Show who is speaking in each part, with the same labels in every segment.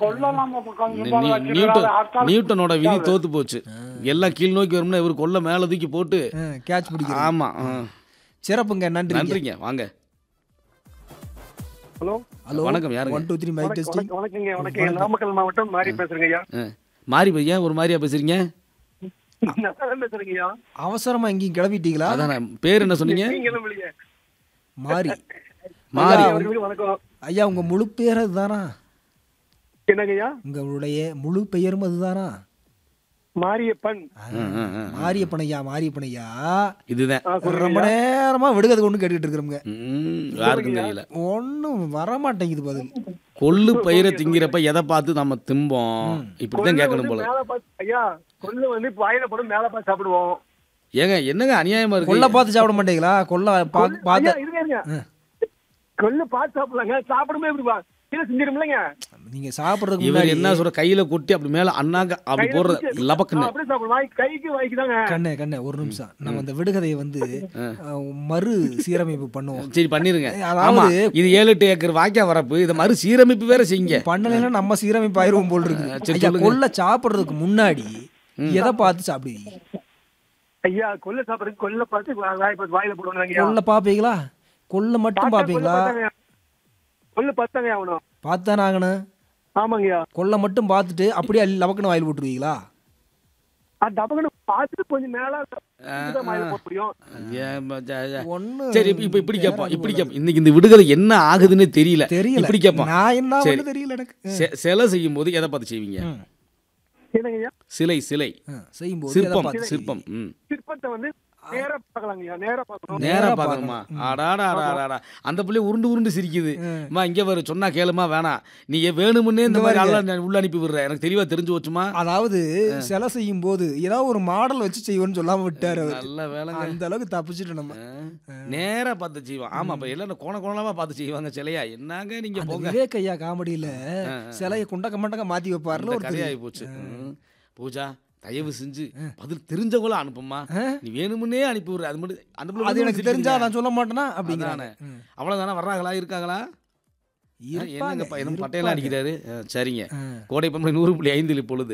Speaker 1: கொல்லலாம் பக்கம்
Speaker 2: நி-
Speaker 1: இருந்தாலும்
Speaker 2: நி-
Speaker 1: வச்சுக்கிறாரு.
Speaker 2: நியூட்டன்
Speaker 1: அடுத்தால
Speaker 2: நியூட்டனோட விதி தோத்து போச்சு எல்லாம் கீழ் நோக்கி வரும்னா இவர் கொல்ல மேல தூக்கி போட்டு
Speaker 3: கேட்ச் பிடிக்கிறது
Speaker 2: ஆமா ஆ.
Speaker 3: சிறப்புங்க நன்றி
Speaker 2: நன்றிங்க வாங்க
Speaker 1: ஹலோ
Speaker 3: ஹலோ
Speaker 2: வணக்கம், யாருங்க?
Speaker 3: One two three mic testing
Speaker 1: வணக்கம் வணக்கங்க வணக்கம் நாமக்கல் மாவட்டம் மாறி பேசுறேங்க ஐயா
Speaker 2: ஆ. மாறி பையா ஒரு மாதிரியா பேசுறீங்க
Speaker 1: நல்லா பேசுறேங்க ஐயா
Speaker 3: அவசரமா எங்கேயும் கிளம்பிட்டீங்களா
Speaker 2: அதான் பேர் என்ன சொன்னீங்க
Speaker 1: நீங்களும் இல்லையே
Speaker 3: மாறி
Speaker 2: மாறி
Speaker 3: ஐயா,
Speaker 1: அவர்களுக்கு வணக்கம்
Speaker 3: ஐயா உங்க முழு பெயர் அதுதானா
Speaker 1: என்னங்க ஐயா
Speaker 3: உங்களுடைய முழு பெயரும் அதுதானா
Speaker 1: மாரியப்பன்
Speaker 2: ம், ம், ம்.
Speaker 3: மாரியப்பன் ஐயா மாரியப்பன் ஐயா
Speaker 2: இதுதான்
Speaker 1: ஆ, சொல்லுங்க
Speaker 3: ரொம்ப
Speaker 1: ஐயா.
Speaker 3: நேரமா விடுகதை ஒன்று கேட்டுக்கிட்டு இருக்கிறோங்க
Speaker 2: ம், யாருக்கும் தெரியல
Speaker 3: ஒன்றும் வர மாட்டேங்குது பதில்
Speaker 2: கொள்ளு பயிரை திங்கிறப்ப எதை பார்த்து நம்ம திம்போம் இப்படித்தான்
Speaker 1: கொள்ளு
Speaker 2: கேட்கணும்
Speaker 1: வந்து
Speaker 2: போல
Speaker 1: மேல பார்த்து ஐயா கொள்ளு வந்து வாயில போடும் மேல பார்த்து சாப்பிடுவோம்
Speaker 2: ஏங்க என்னங்க அநியாயமா
Speaker 3: கொல்ல
Speaker 2: இருக்கு
Speaker 3: பார்த்து சாப்பிட மாட்டீங்களா கொல்ல
Speaker 1: கொள்ளு-
Speaker 3: பார்த்து
Speaker 1: ஐயா, இருங்க, இருங்க. கொள்ளு பார்த்து சாப்பிடலாங்க சாப்பிடுமே இப்படி வா- கீழே செஞ்சிருமில்லங்க
Speaker 3: நீங்க சாப்பிடுறதுக்கு
Speaker 2: இவர்
Speaker 3: முன்னாடி
Speaker 2: என்ன சொல்ற கையில கொட்டி அப்படி மேல அண்ணாங்க அப்படி
Speaker 1: கையில
Speaker 2: போடுற
Speaker 1: பிடிச்சு-
Speaker 2: லபக்குன்னு
Speaker 1: ஆ, அப்படியே சாப்பிடும் வாய் கைக்கு வாய்க்கு தாங்க
Speaker 3: கண்ணே கண்ணே ஒரு நிமிஷம் நம்ம அந்த விடுகதையை வந்து அஹ், மறு சீரமைப்பு பண்ணுவோம்
Speaker 2: சரி பண்ணிருங்க
Speaker 3: அதாவது-
Speaker 2: ஆமா இது ஏழு எட்டு ஏக்கர் வாய்க்கா வரப்பு இதை மறு சீரமைப்பு வேற செய்யுங்க
Speaker 3: பண்ணலைன்னா நம்ம சீரமைப்பு ஆயிருவோம் போல் இருக்கு
Speaker 2: சரி,
Speaker 3: ஐயா
Speaker 2: சொல்லுங்க.
Speaker 3: கொல்ல சாப்பிடுறதுக்கு முன்னாடி எதை பார்த்து சாப்பிடுவீங்க
Speaker 1: ஐயா கொள்ளு சாப்பிடுறதுக்கு கொள்ளை பார்த்து வா- வாய் பார்த்து வாயில போடுவாங்க ஐயா
Speaker 3: கொல்ல பாப்பீங்களா கொல்ல மட்டும்
Speaker 1: பார்த்தா
Speaker 3: பாப்பீங்களா
Speaker 1: கொள்ளு பார்த்தாங்க. கொள்ளு பார்த்தாங்க ஆகணும்
Speaker 3: பார்த்தானே ஆகணும்
Speaker 1: ஆமாங்கய்யா
Speaker 3: கொல்ல மட்டும் பார்த்துட்டு அப்படியே அள்ளி லவக்குன்னு வாயில் போட்டுருவீங்களா
Speaker 1: அது டபக்குன்னு பார்த்துட்டு கொஞ்சம் மேல தான் வாயில போட முடியும்
Speaker 2: ஏன் ப- ஜ- ஜ-
Speaker 3: ஒண்ணு
Speaker 2: சரி இப்ப இப்ப இப்படி கேட்போம் இப்படி கேட்போம் இன்னைக்கு இந்த விடுதலை என்ன ஆகுதுன்னு தெரியல
Speaker 3: தெரியல
Speaker 2: இப்படி கேட்போம்
Speaker 3: நான் என்ன
Speaker 2: சரி.
Speaker 3: ஒண்ணு தெரியல எனக்கு
Speaker 2: செ- சிலை செய்யும் போது எதை பார்த்து செய்வீங்க
Speaker 3: ம்.
Speaker 1: என்னங்கய்யா
Speaker 2: சிலை சிலை
Speaker 3: ம், செய்யும்போது எதை
Speaker 2: சிற்பம்
Speaker 3: பார்த்து
Speaker 2: சிற்பம் ம்
Speaker 1: சிற்பத்தை வந்து நேரா பார்க்கலாங்கய்யா நேரா பார்க்கணும்
Speaker 2: நேரா
Speaker 3: நேரா
Speaker 2: பார்க்கணுமா அடாடா அடாடா அந்த பிள்ளை உருண்டு உருண்டு சிரிக்குது அம்மா இங்க வரு சொன்னா கேளுமா வேணாம் நீ ஏன் வேணுமுன்னே இந்த மாதிரி ஆள உள்ள அனுப்பி விடுற எனக்கு தெளிவா தெரிஞ்சு வச்சுமா
Speaker 3: அதாவது சிலை செய்யும் போது ஏதாவது ஒரு மாடல் வச்சு செய்வோம்னு சொல்லாம விட்டாரு அவரு.
Speaker 2: நல்ல வேலைங்க
Speaker 3: அந்த அளவுக்கு தப்பிச்சுட்டு நம்ம
Speaker 2: நேரா பார்த்து செய்வான் ஆமா இப்ப எல்லாம் கோண கோணமா பார்த்து செய்வாங்க சிலையா என்னங்க நீங்க
Speaker 3: அந்த
Speaker 2: போங்க
Speaker 3: விவேக் ஐயா காமெடியில சிலையை குண்டக்க மண்டக்க மாத்தி வைப்பாருல
Speaker 2: அந்த
Speaker 3: ஒரு
Speaker 2: கதையாகி போச்சு ம். பூஜா தயவு செஞ்சு பதில் தெரிஞ்சவங்கள அனுப்புமா நீ வேணுமுன்னே அனுப்பி விடுற அது மட்டும் அந்த பிள்ளை
Speaker 3: அது
Speaker 2: வந்து
Speaker 3: எனக்கு
Speaker 2: சிரிக்குதுங்க.
Speaker 3: தெரிஞ்சா நான் சொல்ல மாட்டேனா அப்படிங்கிறானே
Speaker 2: அதானே. அவ்வளவுதானே வர்றாங்களா இருக்காங்களா
Speaker 3: இருப்பாங்க,
Speaker 2: என்னங்கப்பா எதுவும்
Speaker 3: இருப்பாங்க.
Speaker 2: பட்டையெல்லாம் அடிக்கிறாரு ஆ, சரிங்க கோடை பம்பளை நூறு புள்ளி ஐந்தில் இப்பொழுது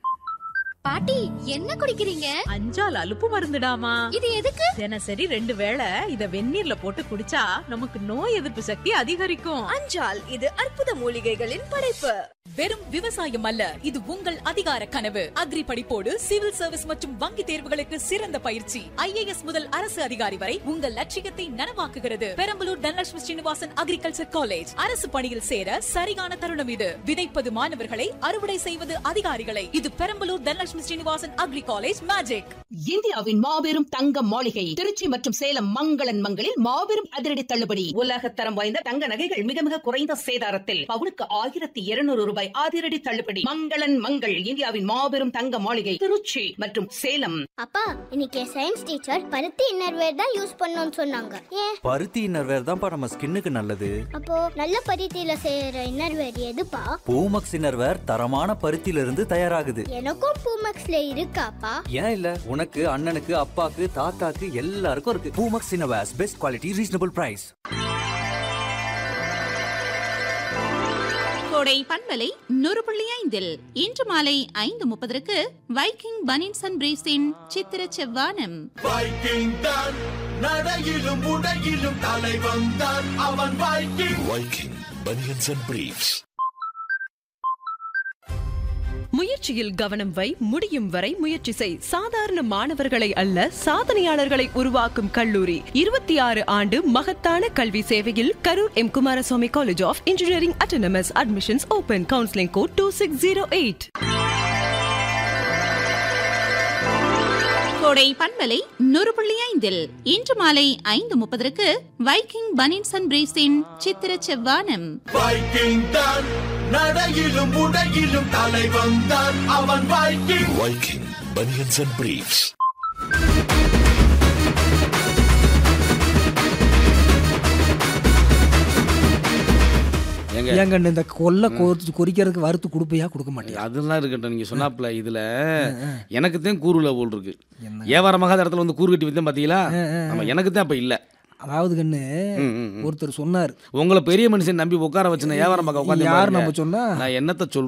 Speaker 4: பாட்டி என்ன குடிக்கிறீங்க
Speaker 5: அஞ்சால் அலுப்பு மருந்துடாமா
Speaker 4: இது எதுக்கு
Speaker 5: தினசரி ரெண்டு வேளை இத வெந்நீர்ல போட்டு குடிச்சா நமக்கு நோய் எதிர்ப்பு சக்தி அதிகரிக்கும்
Speaker 6: அஞ்சால் இது அற்புத மூலிகைகளின் படைப்பு
Speaker 7: வெறும் விவசாயம் அல்ல இது உங்கள் அதிகார கனவு அக்ரி படிப்போடு சிவில் சர்வீஸ் மற்றும் வங்கி தேர்வுகளுக்கு சிறந்த பயிற்சி ஐஏஎஸ் முதல் அரசு அதிகாரி வரை உங்கள் லட்சியத்தை நனவாக்குகிறது பெரம்பலூர் தனலட்சுமி ஸ்ரீனிவாசன் அக்ரிகல்ச்சர் காலேஜ் அரசு பணியில் சேர சரியான தருணம் இது விதைப்பது மாணவர்களை அறுவடை செய்வது அதிகாரிகளை இது Perambalur Dhanalakshmi Srinivasan agri college magic
Speaker 8: இந்தியாவின் மாபெரும் தங்க மாளிகை திருச்சி மற்றும் சேலம் மங்களன் மங்களில் மாபெரும் அதிரடி தள்ளுபடி உலகத்தரம் வாய்ந்த தங்க நகைகள் மிக மிக குறைந்த சேதாரத்தில் பவுனுக்கு ஆயிரத்தி இருநூறு ரூபாய் அதிரடி தள்ளுபடி மங்களன் மங்கள் இந்தியாவின் மாபெரும் தங்க மாளிகை திருச்சி மற்றும் சேலம்
Speaker 4: அப்பா இன்னைக்கு சயின்ஸ் டீச்சர் பருத்தி இன்னர்வேர் தான் யூஸ் பண்ணணும்னு சொன்னாங்க ஏன்
Speaker 9: பருத்தி இன்னர்வேர் தான்ப்பா நம்ம ஸ்கின்னுக்கு நல்லது
Speaker 4: அப்போ நல்ல பருத்தியில செய்யற இன்னர்வேர் எதுப்பா
Speaker 9: பூமக்ஸ் இன்னர்வேர் தரமான பருத்தியில இருந்து தயாராகுது
Speaker 4: எனக்கும் பூமக்ஸ்ல இருக்காப்பா
Speaker 9: ஏன் இல்ல உனக்கு அண்ணனுக்கு அப்பாக்கு தாத்தாக்கு எல்லாருக்கும் இருக்கு Poomex innerwears best quality reasonable price
Speaker 10: கோடை பண்பலை நூறு புள்ளி ஐந்தில் இன்று மாலை ஐந்து முப்பதற்கு வைக்கிங் பனின்ஸ் அண்ட் பிரேஸின் சித்திர செவ்வானம்
Speaker 11: வைக்கிங் தான் நடையிலும் உடையிலும் தலை வந்தான் அவன் Viking Viking banians and briefs
Speaker 6: முயற்சியில் கவனம் வை முடியும் வரை முயற்சி செய் சாதாரண மாணவர்களை அல்ல சாதனையாளர்களை உருவாக்கும் கல்லூரி இருபத்தி ஆறு ஆண்டு மகத்தான கல்வி சேவையில் Karur M Kumaraswamy college of engineering autonomous admissions open counselling code two six zero eight
Speaker 10: கோடை பண்பலை நூறு புள்ளி ஐந்தில் இன்று மாலை ஐந்து முப்பதற்கு வைக்கிங் பனின்ஸ் அண்ட் பிரேஸின் சித்திர செவ்வானம்
Speaker 11: வைக்கிங் தான் நடையிலும் உடையிலும் தலை வந்தான் அவன் Viking Viking banians and briefs
Speaker 2: ஏங்க
Speaker 3: ஏங்க இந்த கொல்ல கொ- குறிக்கிறதுக்கு வறுத்து கொடுப்பையா கொடுக்க மாட்டேன்
Speaker 2: அதெல்லாம் இருக்கட்டும் நீங்க சொன்னாப்ல இதுல எனக்கு தான் கூறுல போல் இருக்கு வியாபாரமாக இடத்துல வந்து கூறு கட்டி வித்தேன் பாத்தீங்களா ஆமா எனக்கு தான் அப்ப இல்ல
Speaker 3: அதாவது கண்ணு
Speaker 2: ம், ம், ம்.
Speaker 3: ஒருத்தர் சொன்னார்
Speaker 2: உங்களை பெரிய மனுஷன் நம்பி உட்கார வச்சு வியாபாரம் பார்க்க உட்காந்து
Speaker 3: யார் நம்ம சொன்னா
Speaker 2: நான் என்னத்த சொல்